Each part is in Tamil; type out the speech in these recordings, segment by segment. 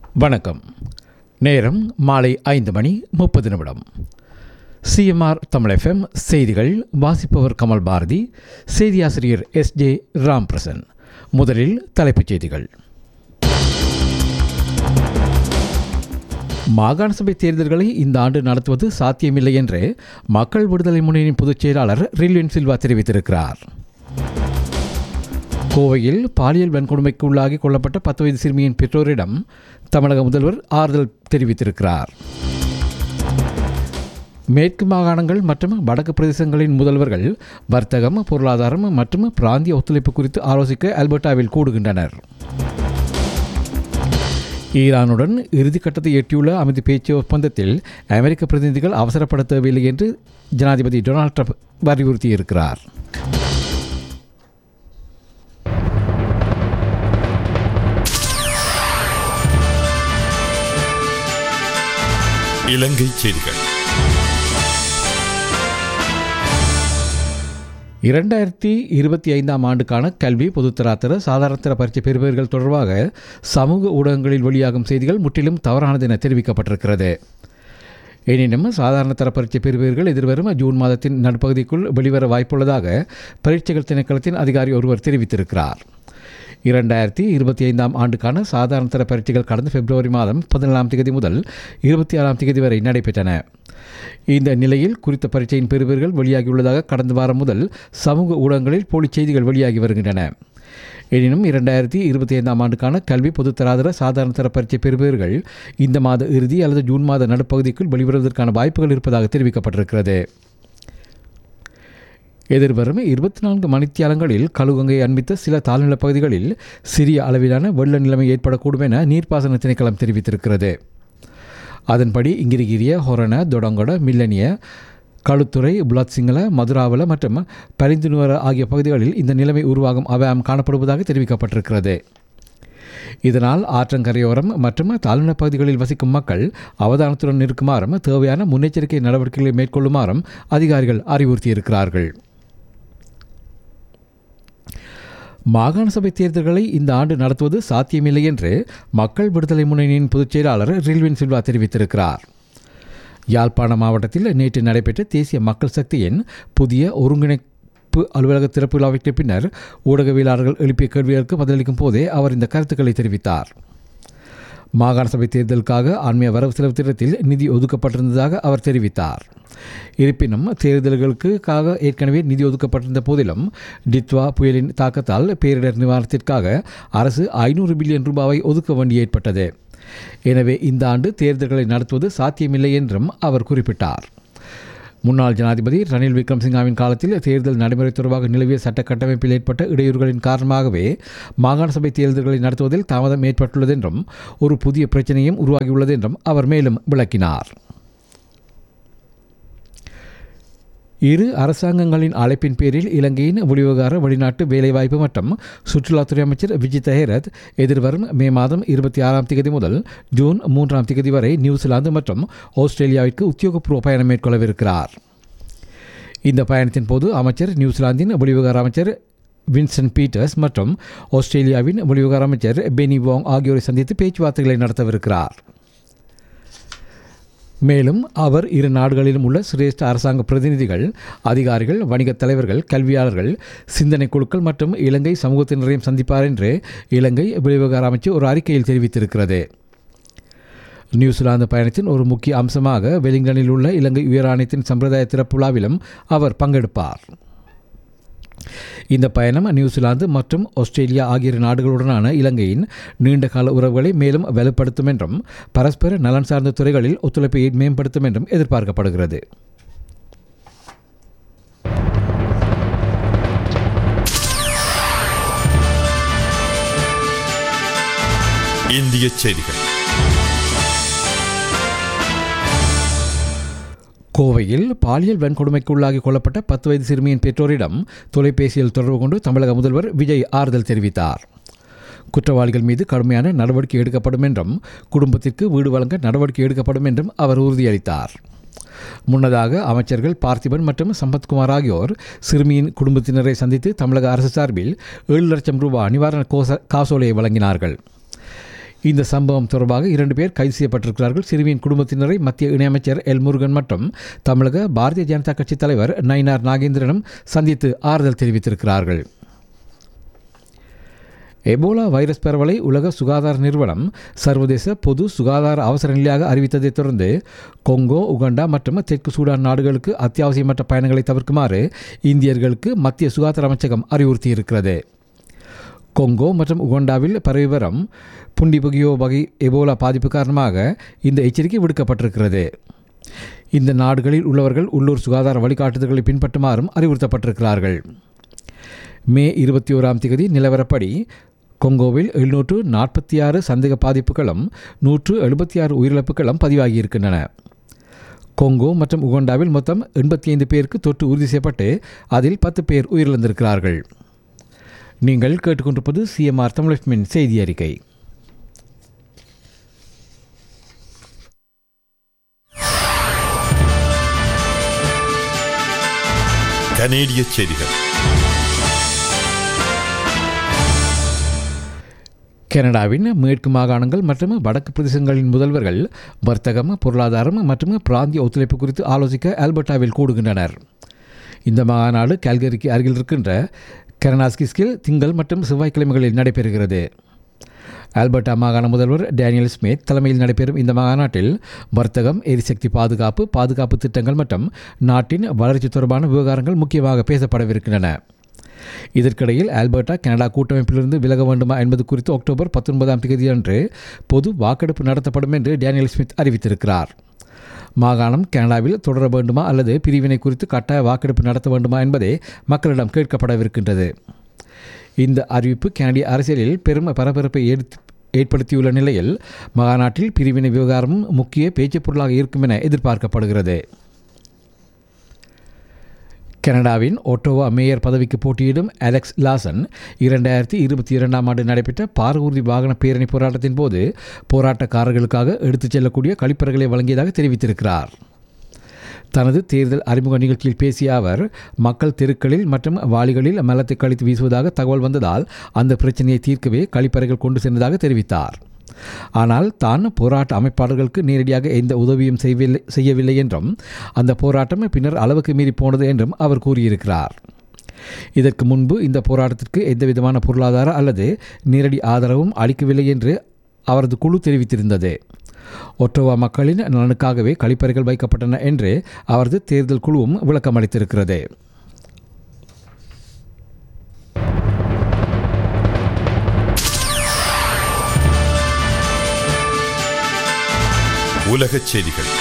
வணக்கம் நேரம் மாலை ஐந்து மணி முப்பது நிமிடம் சிஎம்ஆர் தமிழ் எஃப்எம் செய்திகள் வாசிப்பவர் கமல் பாரதி செய்தியாசிரியர் எஸ் ஜே ராம்பிரசன் முதலில் தலைப்புச் செய்திகள் மாகாண சபை தேர்தல்களை இந்த ஆண்டு நடத்துவது சாத்தியமில்லை என்று மக்கள் விடுதலை முன்னணியின் பொதுச் செயலாளர் ரில்வின் சில்வா தெரிவித்திருக்கிறார் கோவையில் பாலியல் வன்கொடுமைக்கு உள்ளாகி கொல்லப்பட்ட பத்து வயது சிறுமியின் பெற்றோரிடம் தமிழக முதல்வர் ஆறுதல் தெரிவித்திருக்கிறார் மேற்கு மாகாணங்கள் மற்றும் வடக்கு பிரதேசங்களின் முதல்வர்கள் வர்த்தகம் பொருளாதாரம் மற்றும் பிராந்திய ஒத்துழைப்பு குறித்து ஆலோசிக்க அல்பர்டாவில் கூடுகின்றனர் ஈரானுடன் இறுதிக்கட்டத்தை எட்டியுள்ள அமைதி பேச்சு ஒப்பந்தத்தில் அமெரிக்க பிரதிநிதிகள் அவசரப்பட தேவையில்லை என்று ஜனாதிபதி டொனால்ட் ட்ரம்ப் வலியுறுத்தியிருக்கிறார் இலங்கை செய்திகள் இரண்டாயிரத்தி இருபத்தி ஐந்தாம் ஆண்டுக்கான கல்வி பொதுத்தராத்தர சாதாரணத்தர பரீட்சை பெறுபவர்கள் தொடர்பாக சமூக ஊடகங்களில் வெளியாகும் செய்திகள் முற்றிலும் தவறானது என தெரிவிக்கப்பட்டிருக்கிறது எனினும் சாதாரண தர பரீட்சை பெறுபவர்கள் எதிர்வரும் ஜூன் மாதத்தின் நடுப்பகுதிக்குள் வெளிவர வாய்ப்புள்ளதாக பரீட்சைகள் திணைக்களத்தின் அதிகாரி ஒருவர் தெரிவித்திருக்கிறார் இரண்டாயிரத்தி இருபத்தி ஐந்தாம் ஆண்டுக்கான சாதாரண தர பரீட்சைகள் கடந்த பிப்ரவரி மாதம் பதினேழாம் தேதி முதல் இருபத்தி ஆறாம் தேதி வரை நடைபெற்றன இந்த நிலையில் குறித்த பரீட்சையின் பெறுபவர்கள் வெளியாகியுள்ளதாக கடந்த வாரம் முதல் சமூக ஊடகங்களில் போலி செய்திகள் வெளியாகி வருகின்றன எனினும் இரண்டாயிரத்தி இருபத்தி ஐந்தாம் ஆண்டுக்கான கல்வி பொதுத்தராதர சாதாரண தர பரீட்சை பெறுபவர்கள் இந்த மாத இறுதி அல்லது ஜூன் மாத நடுப்பகுதிக்குள் வெளிவருவதற்கான வாய்ப்புகள் இருப்பதாக தெரிவிக்கப்பட்டிருக்கிறது எதிர்வரும் இருபத்தி நான்கு மணித்தியாலங்களில் கழுகங்கை அண்மித்த சில தாழ்நிலப் பகுதிகளில் சிறிய அளவிலான வெள்ள நிலைமை ஏற்படக்கூடும் என நீர்ப்பாசன திணைக்களம் தெரிவித்திருக்கிறது அதன்படி இங்கிரிகிரிய ஹொரண தொடங்கொட மில்லனிய களுத்துறை புலத்சிங்கள மதுராவல மற்றும் பரிந்துணுவர ஆகிய பகுதிகளில் இந்த நிலைமை உருவாகும் அபாயம் காணப்படுவதாக தெரிவிக்கப்பட்டிருக்கிறது இதனால் ஆற்றங்கரையோரம் மற்றும் தாழ்நில பகுதிகளில் வசிக்கும் மக்கள் அவதானத்துடன் இருக்குமாறும் தேவையான முன்னெச்சரிக்கை நடவடிக்கைகளை மேற்கொள்ளுமாறும் அதிகாரிகள் அறிவுறுத்தியிருக்கிறார்கள் மாகாண சபை தேர்தல்களை இந்த ஆண்டு நடத்துவது சாத்தியமில்லை என்று மக்கள் விடுதலை முன்னணியின் பொதுச் செயலாளர் ரில்வின் சில்வா தெரிவித்திருக்கிறார் யாழ்ப்பாண மாவட்டத்தில் நேற்று நடைபெற்ற தேசிய மக்கள் சக்தியின் புதிய ஒருங்கிணைப்பு அலுவலக திறப்பு விழாவிற்கு பின்னர் ஊடகவியலாளர்கள் எழுப்பிய கேள்விகளுக்கு பதிலளிக்கும் போதே அவர் இந்த கருத்துக்களை தெரிவித்தார் மாகாண சபை தேர்தலுக்காக ஆன்மீக வரவு செலவு திட்டத்தில் நிதி ஒதுக்கப்பட்டிருந்ததாக அவர் தெரிவித்தார் இருப்பினும் தேர்தல்களுக்காக ஏற்கனவே நிதி ஒதுக்கப்பட்டிருந்த போதிலும் டித்வா புயலின் தாக்கத்தால் பேரிடர் நிவாரணத்திற்காக அரசு ஐநூறு பில்லியன் ரூபாவை ஒதுக்க வேண்டி ஏற்பட்டது எனவே இந்த ஆண்டு தேர்தல்களை நடத்துவது சாத்தியமில்லை என்றும் அவர் குறிப்பிட்டார் முன்னாள் ஜனாதிபதி ரணில் விக்ரம்சிங்காவின் காலத்தில் தேர்தல் நடைமுறை தொடர்பாக நிலவிய சட்ட கட்டமைப்பில் ஏற்பட்ட இடையூறுகளின் காரணமாகவே மாகாண சபை தேர்தல்களை நடத்துவதில் தாமதம் ஏற்பட்டுள்ளது என்றும் ஒரு புதிய பிரச்சனையும் உருவாகியுள்ளது என்றும் அவர் மேலும் விளக்கினார் இரு அரசாங்கங்களின் அழைப்பின் பேரில் இலங்கையின் வெளிவிவகார வெளிநாட்டு வேலைவாய்ப்பு மற்றும் சுற்றுலாத்துறை அமைச்சர் விஜித் ஹேரத் எதிர்வரும் மே மாதம் இருபத்தி ஆறாம் தேதி முதல் ஜூன் மூன்றாம் தேதி வரை நியூசிலாந்து மற்றும் ஆஸ்திரேலியாவிற்கு உத்தியோகபூர்வ பயணம் மேற்கொள்ளவிருக்கிறார் இந்த பயணத்தின் போது அமைச்சர் நியூசிலாந்தின் வெளிவிவகார அமைச்சர் வின்சென்ட் பீட்டர்ஸ் மற்றும் ஆஸ்திரேலியாவின் வெளிவிவகார அமைச்சர் பெனி வாங் ஆகியோரை சந்தித்து பேச்சுவார்த்தைகளை நடத்தவிருக்கிறார் மேலும் அவர் இரு நாடுகளிலும் உள்ள சிரேஷ்ட அரசாங்க பிரதிநிதிகள் அதிகாரிகள் வணிகத் தலைவர்கள் கல்வியாளர்கள் சிந்தனை குழுக்கள் மற்றும் இலங்கை சமூகத்தினரையும் சந்திப்பார் என்று இலங்கை வெளிவிவகார அமைச்சு ஒரு அறிக்கையில் தெரிவித்திருக்கிறது நியூசிலாந்து பயணத்தின் ஒரு முக்கிய அம்சமாக வெலிங்டனில் உள்ள இலங்கை உயராணையத்தின் சம்பிரதாய திறப்பு விழாவிலும் அவர் பங்கெடுப்பார் இந்த பயணம் நியூசிலாந்து மற்றும் ஆஸ்திரேலியா ஆகிய இரு நாடுகளுடனான இலங்கையின் நீண்டகால உறவுகளை மேலும் வலுப்படுத்தும் என்றும் பரஸ்பர நலன் சார்ந்த துறைகளில் ஒத்துழைப்பை மேம்படுத்தும் என்றும் எதிர்பார்க்கப்படுகிறது இந்திய செய்திகள் கோவையில் பாலியல் வன்கொடுமைக்கு உள்ளாகி கொல்லப்பட்ட பத்து வயது சிறுமியின் பெற்றோரிடம் தொலைபேசியில் தொடர்பு கொண்டு தமிழக முதல்வர் விஜய் ஆறுதல் தெரிவித்தார் குற்றவாளிகள் மீது கடுமையான நடவடிக்கை எடுக்கப்படும் என்றும் குடும்பத்திற்கு வீடு வழங்க நடவடிக்கை எடுக்கப்படும் என்றும் அவர் உறுதியளித்தார் முன்னதாக அமைச்சர்கள் பார்த்திபன் மற்றும் சம்பத்குமார் ஆகியோர் சிறுமியின் குடும்பத்தினரை சந்தித்து தமிழக அரசு சார்பில் ஏழு லட்சம் ரூபாய் நிவாரண கோச காசோலையை வழங்கினார்கள் இந்த சம்பவம் தொடர்பாக இரண்டு பேர் கைது செய்யப்பட்டிருக்கிறார்கள் சிறுமியின் குடும்பத்தினரை மத்திய இணையமைச்சர் எல் முருகன் மற்றும் தமிழக பாரதிய ஜனதா கட்சி தலைவர் நயினார் நாகேந்திரனும் சந்தித்து ஆறுதல் தெரிவித்திருக்கிறார்கள் எபோலா வைரஸ் பரவலை உலக சுகாதார நிறுவனம் சர்வதேச பொது சுகாதார அவசர நிலையாக அறிவித்ததைத் தொடர்ந்து கொங்கோ உகண்டா மற்றும் தெற்கு சூடான் நாடுகளுக்கு அத்தியாவசியமற்ற பயணங்களை தவிர்க்குமாறு இந்தியர்களுக்கு மத்திய சுகாதார அமைச்சகம் அறிவுறுத்தியிருக்கிறது கொங்கோ மற்றும் உகண்டாவில் பரவி வரும் புண்டிபுகியோ வகை எபோலா பாதிப்பு காரணமாக இந்த எச்சரிக்கை விடுக்கப்பட்டிருக்கிறது இந்த நாடுகளில் உள்ளவர்கள் உள்ளூர் சுகாதார வழிகாட்டுதல்களை பின்பற்றுமாறும் அறிவுறுத்தப்பட்டிருக்கிறார்கள் மே இருபத்தி ஓராம் தேதி நிலவரப்படி கொங்கோவில் எழுநூற்று நாற்பத்தி ஆறு சந்தேக பாதிப்புகளும் நூற்று எழுபத்தி ஆறு உயிரிழப்புகளும் பதிவாகியிருக்கின்றன கொங்கோ மற்றும் உகண்டாவில் மொத்தம் எண்பத்தி ஐந்து பேருக்கு தொற்று உறுதி செய்யப்பட்டு அதில் பத்து பேர் உயிரிழந்திருக்கிறார்கள் நீங்கள் கேட்டுக்கொண்டிருப்பது சிஎம்ஆர் தமிழ் செய்தி அறிக்கை கனேடிய செய்திகள் கனடாவின் மேற்கு மாகாணங்கள் மற்றும் வடக்கு பிரதேசங்களின் முதல்வர்கள் வர்த்தகம் பொருளாதாரம் மற்றும் பிராந்திய ஒத்துழைப்பு குறித்து ஆலோசிக்க ஆல்பர்டாவில் கூடுகின்றனர் இந்த மாநாடு கேல்கரிக்கு அருகில் இருக்கின்ற கெரனாஸ்கிஸ்கில் திங்கள் மற்றும் செவ்வாய்க்கிழமைகளில் நடைபெறுகிறது ஆல்பர்டா மாகாண முதல்வர் டேனியல் ஸ்மித் தலைமையில் நடைபெறும் இந்த மாநாட்டில் வர்த்தகம் எரிசக்தி பாதுகாப்பு பாதுகாப்பு திட்டங்கள் மற்றும் நாட்டின் வளர்ச்சி தொடர்பான விவகாரங்கள் முக்கியமாக பேசப்படவிருக்கின்றன இதற்கிடையில் ஆல்பர்டா கனடா கூட்டமைப்பிலிருந்து விலக வேண்டுமா என்பது குறித்து அக்டோபர் பத்தொன்பதாம் தேதி அன்று பொது வாக்கெடுப்பு நடத்தப்படும் என்று டேனியல் ஸ்மித் அறிவித்திருக்கிறார் மாகாணம் கனடாவில் தொடர வேண்டுமா அல்லது பிரிவினை குறித்து கட்டாய வாக்கெடுப்பு நடத்த வேண்டுமா என்பதே மக்களிடம் கேட்கப்படவிருக்கின்றது இந்த அறிவிப்பு கனடிய அரசியலில் பெரும் பரபரப்பை எடுத்து ஏற்படுத்தியுள்ள நிலையில் மாநாட்டில் பிரிவினை விவகாரமும் முக்கிய பேச்சுப் பொருளாக இருக்கும் என எதிர்பார்க்கப்படுகிறது கனடாவின் ஒட்டோவா மேயர் பதவிக்கு போட்டியிடும் அலெக்ஸ் லாசன் இரண்டாயிரத்தி இருபத்தி இரண்டாம் ஆண்டு நடைபெற்ற பாரூர்தி வாகன பேரணி போராட்டத்தின் போது போராட்டக்காரர்களுக்காக எடுத்துச் செல்லக்கூடிய கழிப்பறைகளை வழங்கியதாக தெரிவித்திருக்கிறார் தனது தேர்தல் அறிமுக நிகழ்ச்சியில் பேசிய அவர் மக்கள் தெருக்களில் மற்றும் வாளிகளில் மலத்தை கழித்து வீசுவதாக தகவல் வந்ததால் அந்த பிரச்சனையை தீர்க்கவே கழிப்பறைகள் கொண்டு சென்றதாக தெரிவித்தார் ஆனால் தான் போராட்ட அமைப்பாளர்களுக்கு நேரடியாக எந்த உதவியும் செய்யவில்லை செய்யவில்லை என்றும் அந்த போராட்டம் பின்னர் அளவுக்கு மீறி போனது என்றும் அவர் கூறியிருக்கிறார் இதற்கு முன்பு இந்த போராட்டத்திற்கு எந்தவிதமான பொருளாதார அல்லது நேரடி ஆதரவும் அளிக்கவில்லை என்று அவரது குழு தெரிவித்திருந்தது ஒட்டோவா மக்களின் நலனுக்காகவே கழிப்பறைகள் வைக்கப்பட்டன என்று அவரது தேர்தல் குழுவும் விளக்கம் அளித்திருக்கிறது உலகச் செய்திகள்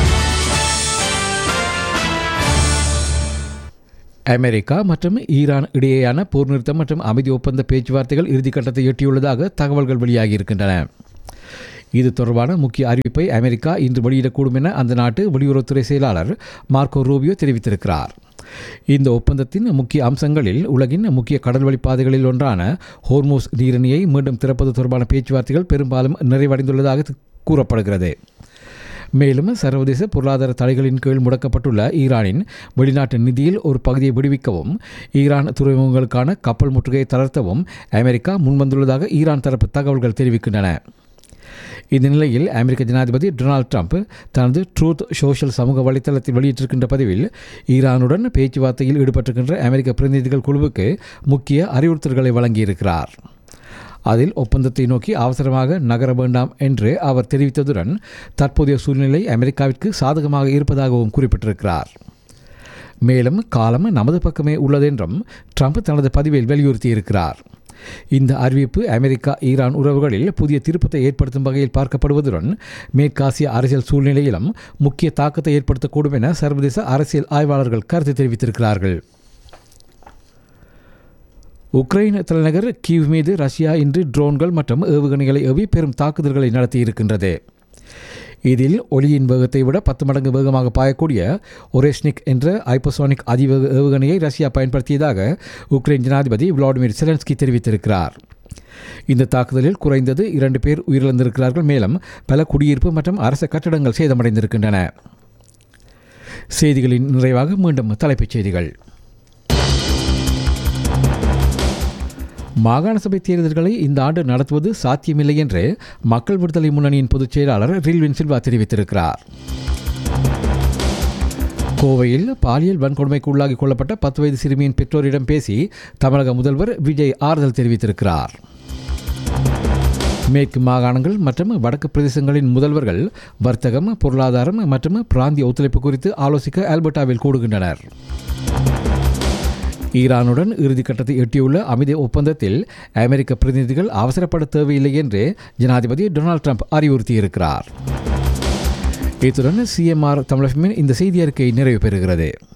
அமெரிக்கா மற்றும் ஈரான் இடையேயான போர் நிறுத்தம் மற்றும் அமைதி ஒப்பந்த பேச்சுவார்த்தைகள் இறுதிக்கட்டத்தை எட்டியுள்ளதாக தகவல்கள் வெளியாகியிருக்கின்றன இது தொடர்பான முக்கிய அறிவிப்பை அமெரிக்கா இன்று வெளியிடக்கூடும் என அந்த நாட்டு வெளியுறவுத்துறை செயலாளர் மார்க்கோ ரூபியோ தெரிவித்திருக்கிறார் இந்த ஒப்பந்தத்தின் முக்கிய அம்சங்களில் உலகின் முக்கிய கடல்வழி பாதைகளில் ஒன்றான ஹோர்மோஸ் நீரணியை மீண்டும் திறப்பது தொடர்பான பேச்சுவார்த்தைகள் பெரும்பாலும் நிறைவடைந்துள்ளதாக கூறப்படுகிறது மேலும் சர்வதேச பொருளாதார தடைகளின் கீழ் முடக்கப்பட்டுள்ள ஈரானின் வெளிநாட்டு நிதியில் ஒரு பகுதியை விடுவிக்கவும் ஈரான் துறைமுகங்களுக்கான கப்பல் முற்றுகையை தளர்த்தவும் அமெரிக்கா முன்வந்துள்ளதாக ஈரான் தரப்பு தகவல்கள் தெரிவிக்கின்றன இந்த நிலையில் அமெரிக்க ஜனாதிபதி டொனால்ட் ட்ரம்ப் தனது ட்ரூத் சோஷியல் சமூக வலைத்தளத்தில் வெளியிட்டிருக்கின்ற பதிவில் ஈரானுடன் பேச்சுவார்த்தையில் ஈடுபட்டிருக்கின்ற அமெரிக்க பிரதிநிதிகள் குழுவுக்கு முக்கிய அறிவுறுத்தல்களை வழங்கியிருக்கிறார் அதில் ஒப்பந்தத்தை நோக்கி அவசரமாக நகர வேண்டாம் என்று அவர் தெரிவித்ததுடன் தற்போதைய சூழ்நிலை அமெரிக்காவிற்கு சாதகமாக இருப்பதாகவும் குறிப்பிட்டிருக்கிறார் மேலும் காலம் நமது பக்கமே உள்ளதென்றும் ட்ரம்ப் தனது பதிவில் வலியுறுத்தியிருக்கிறார் இந்த அறிவிப்பு அமெரிக்கா ஈரான் உறவுகளில் புதிய திருப்பத்தை ஏற்படுத்தும் வகையில் பார்க்கப்படுவதுடன் மேற்காசிய அரசியல் சூழ்நிலையிலும் முக்கிய தாக்கத்தை ஏற்படுத்தக்கூடும் என சர்வதேச அரசியல் ஆய்வாளர்கள் கருத்து தெரிவித்திருக்கிறார்கள் உக்ரைன் தலைநகர் கீவ் மீது ரஷ்யா இன்று ட்ரோன்கள் மற்றும் ஏவுகணைகளை ஏவி பெரும் தாக்குதல்களை நடத்தியிருக்கின்றது இதில் ஒளியின் வேகத்தை விட பத்து மடங்கு வேகமாக பாயக்கூடிய ஒரேஷ்னிக் என்ற ஐப்போசோனிக் அதிவேக ஏவுகணையை ரஷ்யா பயன்படுத்தியதாக உக்ரைன் ஜனாதிபதி விளாடிமிர் செலன்ஸ்கி தெரிவித்திருக்கிறார் இந்த தாக்குதலில் குறைந்தது இரண்டு பேர் உயிரிழந்திருக்கிறார்கள் மேலும் பல குடியிருப்பு மற்றும் அரச கட்டடங்கள் சேதமடைந்திருக்கின்றன செய்திகளின் நிறைவாக மீண்டும் தலைப்புச் செய்திகள் மாகாண சபை தேர்தல்களை இந்த ஆண்டு நடத்துவது சாத்தியமில்லை என்று மக்கள் விடுதலை முன்னணியின் பொதுச் செயலாளர் ரில்வின் சில்வா தெரிவித்திருக்கிறார் கோவையில் பாலியல் வன்கொடுமைக்கு உள்ளாகி கொள்ளப்பட்ட பத்து வயது சிறுமியின் பெற்றோரிடம் பேசி தமிழக முதல்வர் விஜய் ஆறுதல் தெரிவித்திருக்கிறார் மேற்கு மாகாணங்கள் மற்றும் வடக்கு பிரதேசங்களின் முதல்வர்கள் வர்த்தகம் பொருளாதாரம் மற்றும் பிராந்திய ஒத்துழைப்பு குறித்து ஆலோசிக்க ஆல்பர்டாவில் கூடுகின்றனர் ஈரானுடன் இறுதிக்கட்டத்தை எட்டியுள்ள அமைதி ஒப்பந்தத்தில் அமெரிக்க பிரதிநிதிகள் அவசரப்பட தேவையில்லை என்று ஜனாதிபதி டொனால்ட் ட்ரம்ப் அறிவுறுத்தியிருக்கிறார் இத்துடன் சிஎம்ஆர் தமிழகமின் இந்த செய்தி அறிக்கை நிறைவு பெறுகிறது